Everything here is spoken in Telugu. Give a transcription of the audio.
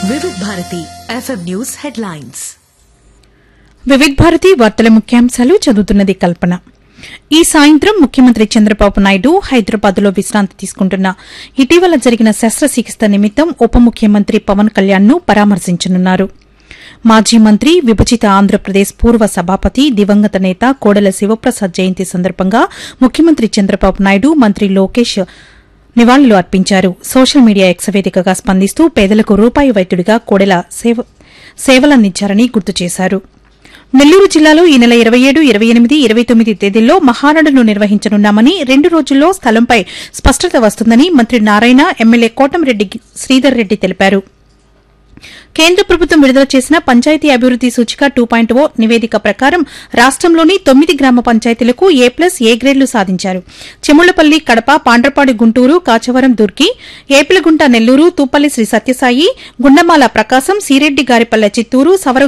వివిధ Bharati FM news headlines Vividh Bharati వార్తల ముఖ్యాంశాలు చదువుతున్నది కల్పన ఈ సాయంత్రం ముఖ్యమంత్రి చంద్రబాబు నాయుడు హైదరాబాద్లో విశ్రాంతి తీసుకుంటున్న ఇటీవల జరిగిన శస్త్రచికిత్స నిమిత్తం ఉప ముఖ్యమంత్రి పవన్ కళ్యాణ్ ను పరామర్శించనున్నారు మాజీ మంత్రి విభజిత ఆంధ్రప్రదేశ్ పూర్వ సభాపతి దివంగత నేత కోడెల శివప్రసాద్ జయంతి సందర్భంగా ముఖ్యమంత్రి చంద్రబాబు నాయుడు మంత్రి లోకేష్ నివాళులు అర్పించారు సోషల్ మీడియా ఎక్స్ వేదికగా స్పందిస్తూ పేదలకు రూపాయి వైద్యుడిగా కోడెల సేవ సేవలందించారని గుర్తు చేశారు నెల్లూరు జిల్లాలో ఈ నెల ఇరవై ఏడు ఇరవై ఎనిమిది ఇరవై తొమ్మిది తేదీల్లో మహానాడును నిర్వహించనున్నామని రెండు రోజుల్లో స్థలంపై స్పష్టత వస్తుందని మంత్రి నారాయణ ఎమ్మెల్యే కోటంరెడ్డి శ్రీధర్ రెడ్డి తెలిపారు కేంద్ర ప్రభుత్వం విడుదల చేసిన పంచాయతీ అభివృద్ది సూచిక టూ పాయింట్ ఓ నివేదిక ప్రకారం రాష్టంలోని తొమ్మిది గ్రామ పంచాయతీలకు ఏ ప్లస్ ఏ గ్రేడ్లు సాధించారు చెముళ్లపల్లి కడప పాండ్రపాడు గుంటూరు కాచవరం దుర్గి ఏపిలగుంట నెల్లూరు తూపల్లి శ్రీ సత్యసాయి గుండమాల ప్రకాశం సీరెడ్డి గారిపల్లె చిత్తూరు సవరం